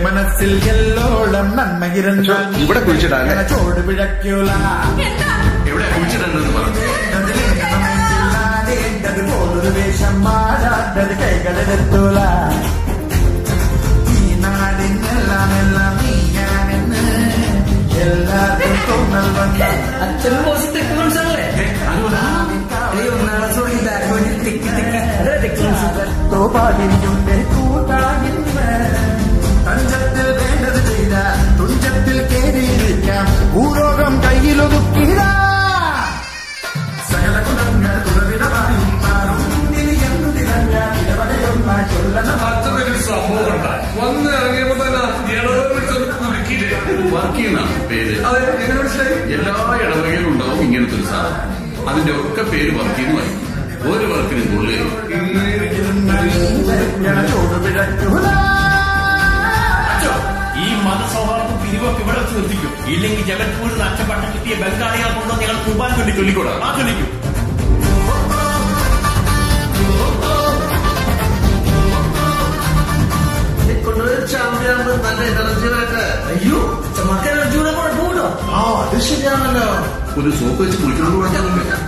മനസ്സിൽ എല്ലോളം നന്മകിരണ്ട അച്ഛോ, ഇവിടെ കുഴിച്ചിടാല്ലേ? ചോട് പിഴയ്ക്കൂല എന്താ എവിടെ കുഴിച്ചിടേണ്ടത് പറഞ്ഞു വേണ്ടത് പോലൊരു വേഷം മാറാണ്ടത് കൈകളിലെത്തൂല ഈ നാടിനെല്ലാം എല്ലാം നീയാണെന്ന് എല്ലാവർക്കും തോന്നൽ വന്ന അച്ഛനും ബോസ് തെക്ക് മനസ്സിലല്ലേ ഈ ഒന്നാളെ തുടങ്ങി ബാക്ക് തിക്കി തിക്കി അതെ തെക്ക് മനസ്സിലായി തോപാടിന്റെ കൂട്ടാകിന്ന് തഞ്ചത്തിൽ വേണ്ടത് ചെയ്ത തുഞ്ചത്തിൽ കേറിയിരിക്കാം ഭൂരോഗം കയ്യിലൊതുക്കിയ സകല കുലങ്ങൾ തുറവിടമായി മാറും ഇനി എന്തു തിരഞ്ഞ ഇടവകയൊന്നായി ചൊല്ലണ അത്രയൊരു സംഭവം ഉണ്ടായി വന്ന് ഇറങ്ങിയപ്പോ തന്നെ ഇടവിളിക്കില്ലേ വർക്കീന പേര് അതെ എങ്ങനെ മനസ്സിലായി എല്ലാ ഇടവകയിലും ഉണ്ടാവും ഇങ്ങനത്തെ ഒരു സാധനം അതിന്റെ ഒക്കെ പേര് വർക്കീനുമായി ഒരു വർക്കിന് കൊള്ളുകയും ചോട് പിഴയ്ക്കൂല അച്ഛോ, ഈ മതസൗഹാർദ്ദം പിരിവൊക്കെ ഇവിടെ വെച്ച് നിർത്തിക്കും ഇല്ലെങ്കിൽ ജഗത്പൂരിൽ നിന്ന് അച്ചപ്പട്ടം കിട്ടിയ ബംഗാളികളെ കൊണ്ടുവന്ന് ഞങ്ങൾ കുർബാൻ ചൊല്ലി ചൊല്ലിക്കൂടാ ആ ചൊല്ലിക്കും കൊണ്ടുപോയി ചാമ്പ്യാകുമ്പോ നല്ല എനർജി വരട്ടെ അയ്യോ അച്ഛന്മാർക്ക് എനർജിയുടെ കുഴപ്പമുണ്ടോ ആ അത് ശരിയാണല്ലോ ഒരു സോപ്പ് വെച്ച് കുളിക്കണമെന്ന് പറഞ്ഞാൽ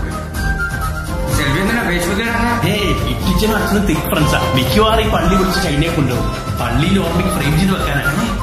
ഏയ് ഇറ്റിച്ചനും അച്ഛനും തിക് ഫ്രണ്ട്സാ മിക്കവാറും ഈ പള്ളി വിളിച്ച് ചൈനയെ കൊണ്ടുപോകും പള്ളിയിൽ ഓർമ്മയ്ക്ക് ഫ്രെയിം ചെയ്ത് വെക്കാനാണ്